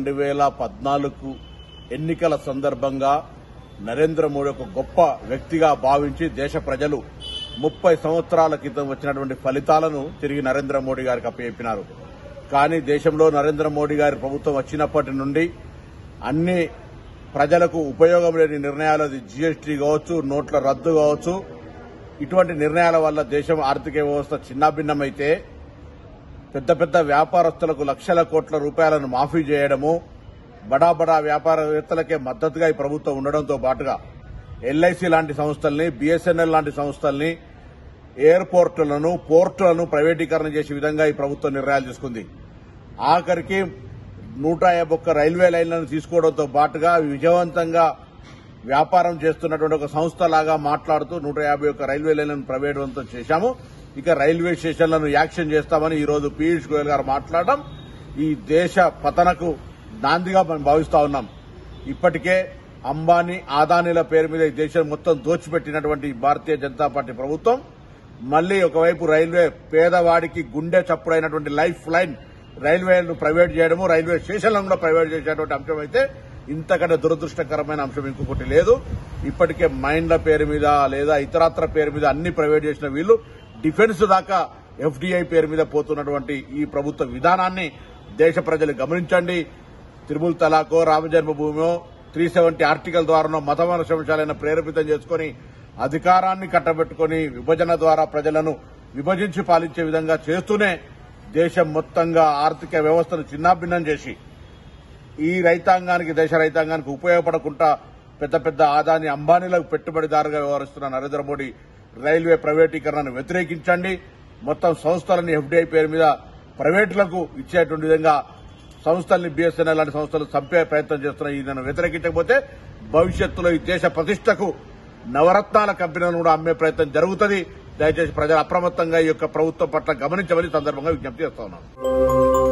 రెండు వేల పద్నాలుగు ఎన్నికల సందర్భంగా నరేంద్ర మోడీ ఒక గొప్ప వ్యక్తిగా భావించి దేశ ప్రజలు ముప్పై సంవత్సరాల క్రితం వచ్చినటువంటి ఫలితాలను తిరిగి నరేంద్ర మోడీ గారికి అప్పచెప్పినారు కానీ దేశంలో నరేంద్ర మోడీ గారి ప్రభుత్వం వచ్చినప్పటి నుండి అన్ని ప్రజలకు ఉపయోగం లేని నిర్ణయాలు అది జీఎస్టీ కావచ్చు నోట్ల రద్దు కావచ్చు ఇటువంటి నిర్ణయాల వల్ల దేశం ఆర్థిక వ్యవస్థ చిన్నాభిన్నమైతే పెద్ద పెద్ద వ్యాపారస్తులకు లక్షల కోట్ల రూపాయలను మాఫీ చేయడము బడా బడా వ్యాపారవేత్తలకే మద్దతుగా ఈ ప్రభుత్వం ఉండడంతో పాటుగా ఎల్ఐసి లాంటి సంస్థల్ని బిఎస్ఎన్ఎల్ లాంటి సంస్థల్ని ఎయిర్పోర్టులను పోర్టులను ప్రైవేటీకరణ చేసే విధంగా ఈ ప్రభుత్వం నిర్ణయాలు తీసుకుంది ఆఖరికి నూట యాభై ఒక్క రైల్వే లైన్లను తీసుకోవడంతో పాటుగా విజయవంతంగా వ్యాపారం చేస్తున్నటువంటి ఒక సంస్థ లాగా మాట్లాడుతూ నూట యాభై ఒక్క రైల్వే లైన్లను ప్రైవేట్ చేశాము ఇక రైల్వే స్టేషన్లను యాక్షన్ చేస్తామని ఈ రోజు పీయూష్ గోయల్ గారు మాట్లాడడం ఈ దేశ పతనకు నాందిగా మనం భావిస్తా ఉన్నాం ఇప్పటికే అంబానీ ఆదానీల పేరు మీద ఈ దేశం మొత్తం దోచిపెట్టినటువంటి ఈ భారతీయ జనతా పార్టీ ప్రభుత్వం మళ్లీ ఒకవైపు రైల్వే పేదవాడికి గుండె చప్పుడైనటువంటి లైఫ్ లైన్ రైల్వేలను ప్రైవేట్ చేయడము రైల్వే స్టేషన్లను కూడా ప్రైవేట్ చేసేటువంటి అంశం అయితే ఇంతకంటే దురదృష్టకరమైన అంశం ఇంకొకటి లేదు ఇప్పటికే మైండ్ల పేరు మీద లేదా ఇతరత్ర పేరు మీద అన్ని ప్రైవేట్ చేసిన వీళ్ళు డిఫెన్స్ దాకా ఎఫ్డీఐ పేరు మీద పోతున్నటువంటి ఈ ప్రభుత్వ విధానాన్ని దేశ ప్రజలు గమనించండి తిరుమల తలాకో రామజన్మభూమో త్రీ సెవెంటీ ఆర్టికల్ ద్వారానో మతమనశంశాలైన ప్రేరేపితం చేసుకుని అధికారాన్ని కట్టబెట్టుకుని విభజన ద్వారా ప్రజలను విభజించి పాలించే విధంగా చేస్తూనే దేశం మొత్తంగా ఆర్థిక వ్యవస్థను చిన్నాభిన్నం చేసి ఈ రైతాంగానికి దేశ రైతాంగానికి ఉపయోగపడకుండా పెద్ద పెద్ద ఆదాని అంబానీలకు పెట్టుబడిదారుగా వ్యవహరిస్తున్న నరేంద్ర మోడీ రైల్వే ప్రైవేటీకరణను వ్యతిరేకించండి మొత్తం సంస్థలని ఎఫ్డీఐ పేరు మీద ప్రైవేటులకు ఇచ్చేటువంటి విధంగా సంస్థల్ని బీఎస్ఎన్ఎల్ లాంటి సంస్థలు చంపే ప్రయత్నం చేస్తున్న ఈయనను వ్యతిరేకించకపోతే భవిష్యత్తులో ఈ దేశ ప్రతిష్టకు నవరత్నాల కంపెనీలను కూడా అమ్మే ప్రయత్నం జరుగుతుంది దయచేసి ప్రజలు అప్రమత్తంగా ఈ యొక్క ప్రభుత్వం పట్ల గమనించమని ఈ సందర్భంగా విజ్ఞప్తి చేస్తా ఉన్నాను